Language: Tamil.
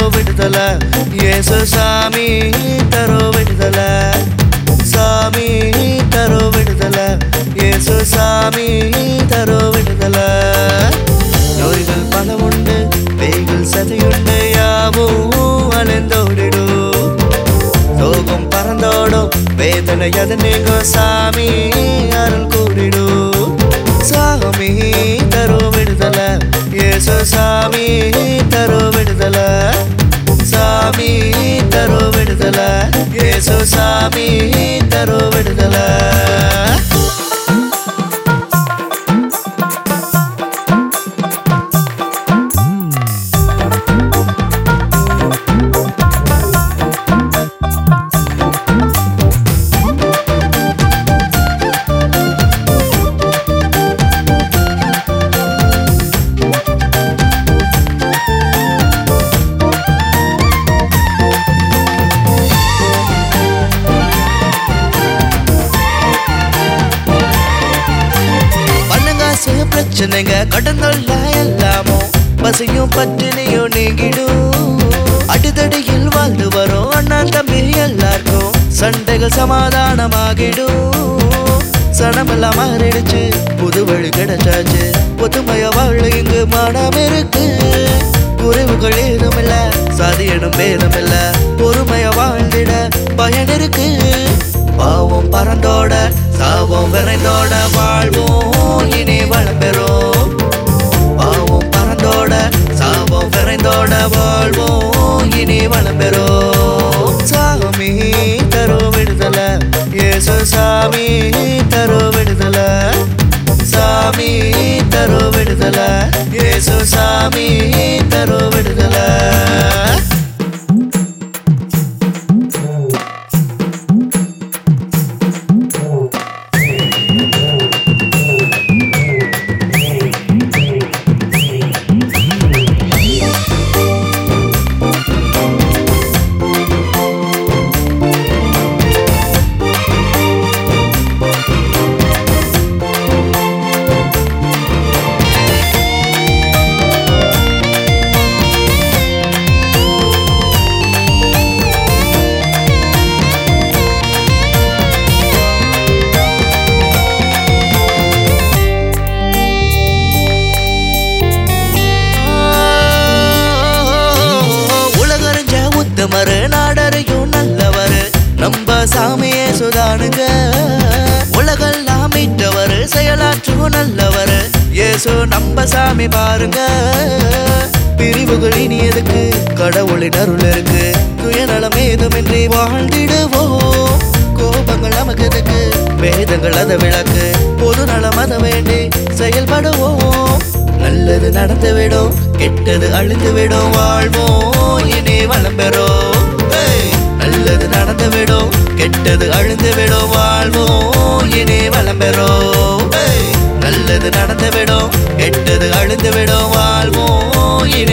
விடுதல ஏசு சாமி தரோ விடுதல சாமி தரோ விடுதல ஏசு சாமி தரோ விடுதல நோய்கள் பல உண்டு பேய்கள் சதையுண்டு யாவும் அலைந்தோடிடும் சோகம் பறந்தோடும் வேதனை அது நீங்கும் சாமி அருள் கூடிடும் சாமி தரோ விடுதல ஏசு சாமி தரோ விடுதல சாமி தரோ விடுதல ஏசு சாமி தரோ விடுதல பணங்காசு பிரச்சனைங்க கடந்தொல்ல எல்லாமோ பசியும் பட்டினியும் நீங்கிடும் அடிதடியில் வாழ்ந்து வரும் அண்ணா தம்பி எல்லாருக்கும் சண்டைகள் சமாதானமாகிடும் சனமெல்லாம் மாறிடுச்சு புது வழி கிடைச்சாச்சு ஒத்துமைய வாழ இங்கு மனம் இருக்கு குறைவுகள் ஏதும் இல்ல சாதி எனும் பேதம் இல்ல பொறுமைய வாழ்ந்திட பயன் இருக்கு பாவம் பறந்தோட சாவம் விரைந்தோட வாழ்வோம் இனி வளம் பெறும் பாவம் பறந்தோட சாவம் விரைந்தோட வாழ்வோம் இனி வளம் பெறும் சாமி தரோ விடுதல ஏசு சாமி தரோ விடுதல சாமி தரோ விடுதல ஏசு சாமி தரோ விடுதல உலகறிஞ்ச உத்தமரு நாடறியும் நல்லவரு நம்ம சாமியே சுதானுங்க உலகெல்லாம் மீட்டவரு செயலாற்றும் நல்லவரு இயேசு நம்ம சாமி பாருங்க பிரிவுகள் இனி எதுக்கு கடவுளின் அருள் இருக்கு துயநலம் ஏதுமின்றி வாழ்ந்திடுவோம் கோபங்கள் நமக்கு எதுக்கு வேதங்கள் அதை விளக்கு பொது நலம் அதை வேண்டி செயல்படுவோம் நல்லது நடந்து விடும் கெட்டது அழிந்து விடும் வாழ்வோம் இனி வளம் பெறும் ஏய்! நல்லது நடந்து விடும் கெட்டது அழிந்து விடும் வாழ்வோம் இனி வளம் பெறும் ஏய்! நல்லது நடந்து விடும் கெட்டது அழிந்து விடும் வாழ்வோம் இனி